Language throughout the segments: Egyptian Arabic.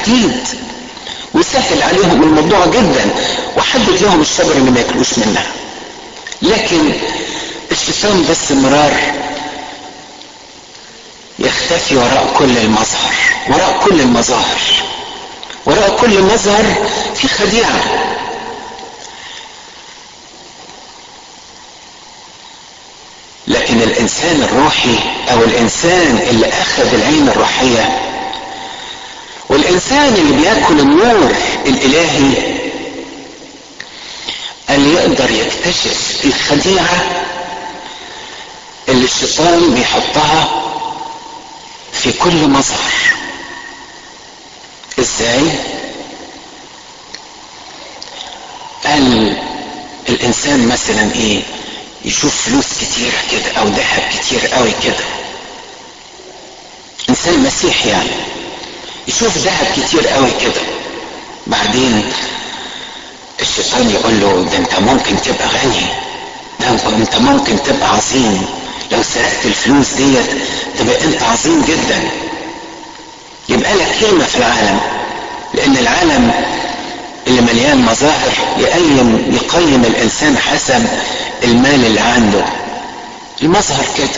شديد وسهل عليهم الموضوع جدا وحدد لهم الشجرة اللي ما ياكلوش منها لكن الشيطان باستمرار يختفي وراء كل المظهر وراء كل المظاهر وراء كل مظهر في خديعة لكن الانسان الروحي او الانسان اللي اخذ العين الروحيه والانسان اللي بياكل النور الالهي اللي يقدر يكتشف الخديعه اللي الشيطان بيحطها في كل مظهر ازاي قال الانسان مثلا ايه يشوف فلوس كتيرة كده او ذهب كتير قوي كده انسان مسيحي يعني يشوف ذهب كتير قوي كده بعدين الشيطان يقول له ده انت ممكن تبقى غني ده انت ممكن تبقى عظيم لو سرقت الفلوس ديت تبقى انت عظيم جدا يبقى لك كلمة في العالم لان العالم اللي مليان مظاهر يقيم يقيم الانسان حسب المال اللي عنده المظهر كده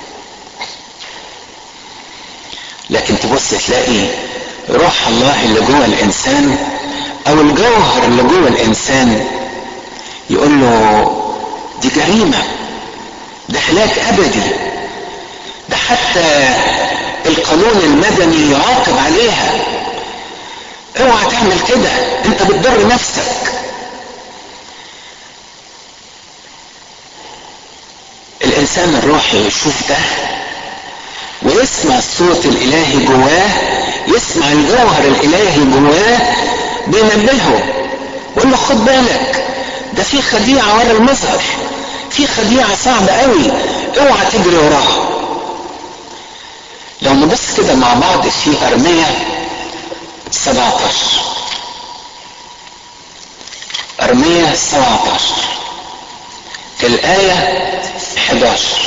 لكن تبص تلاقي روح الله اللي جوه الانسان او الجوهر اللي جوه الانسان يقول له دي جريمه ده هلاك ابدي ده حتى القانون المدني يعاقب عليها اوعى تعمل كده انت بتضر نفسك الانسان الروحي يشوف ده ويسمع الصوت الالهي جواه يسمع الجوهر الالهي جواه بينبهه ويقول له خد بالك ده في خديعه ورا المظهر في خديعه صعبه قوي اوعى تجري وراها لو نبص كده مع بعض في ارميه 17 ارميه 17 الآية 11